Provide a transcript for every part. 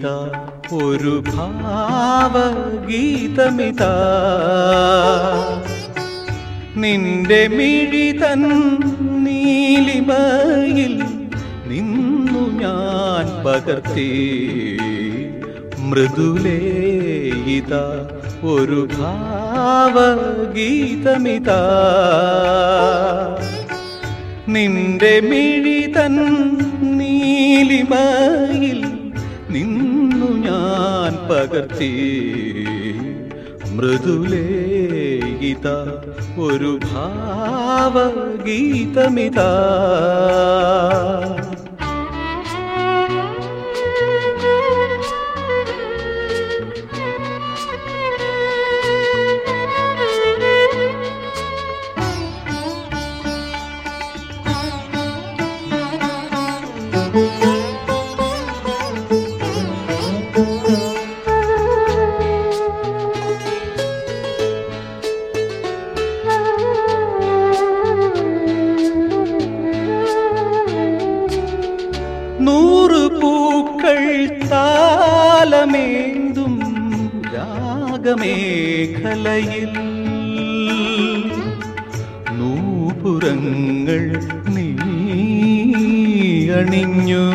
ഇതാ ഒരു ഭാവഗീതമിതാ നിന്റെ മിഴി തൻ നീലിമയിൽ നിന്നു ഞാൻ പകർത്തി മൃദുലേ ഇതാ ഒരു ഭാവഗീതമിതാ നിന്റെ മിഴി തൻ നീലിമയിൽ നിന്നു ഞാൻ പകർത്തി മൃദുലേ ഇതാ ഒരു ഭാവഗീതമിതാ നൂറ് പൂക്കൾ താലമേന്തും രാഗമേഖലയിൽ നൂപുരങ്ങൾ നീ അണിഞ്ഞു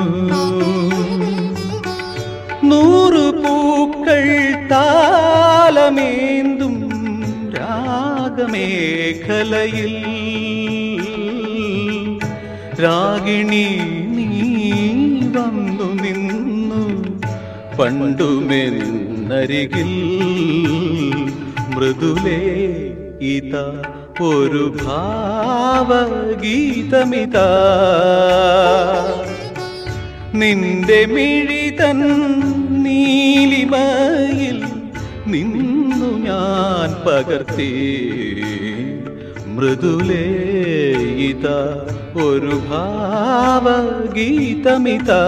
നൂറ് പൂക്കൾ താലമേന്തും രാഗമേഖലയിൽ രാഗിണി നീ വന്നു നിന്നു പണ്ടുമെന്നരികിൽ മൃദുലേ ഇതാ ഒരു ഭാവഗീതമിതാ നിന്റെ മിഴി തൻ നീലിമയിൽ നിന്നു ഞാൻ പകർത്തി മൃദുലേ ഇതാ ഒരു ഭാവഗീതമിതാ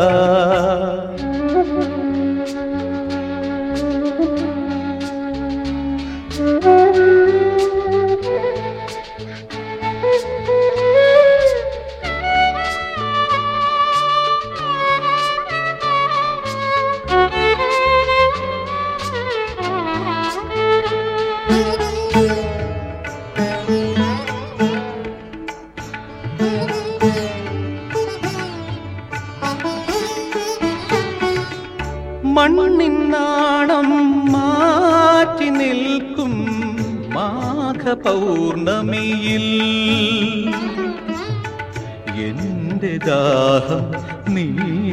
മണ്ണിൻ നാണം മാറ്റി നിൽക്കും മാഘ പൗർണമിയിൽ എന്റെ ദാഹം നീ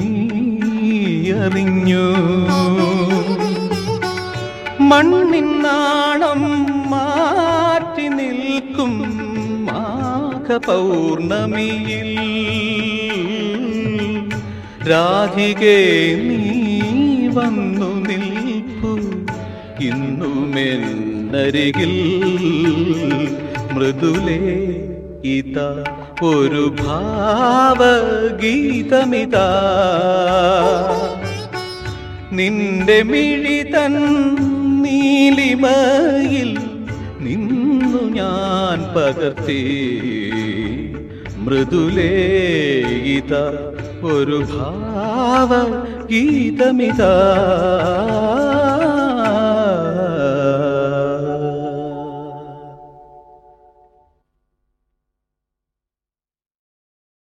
അറിഞ്ഞു മണ്ണിൻ നാണം മാറ്റി നിൽക്കും മാഘ പൗർണമിയിൽ രാധികേ നീ വന്നു നിൽപ്പു ഇന്നുമെന്നരികിൽ മൃദുലേ ഇതാ ഒരു ഭാവഗീതമിതാ നിന്റെ മിഴി തൻ നീലിമയിൽ നിന്നു ഞാൻ പകർത്തി മൃദുലേ ഇതാ ഒരു ഭാവഗീതമിതാ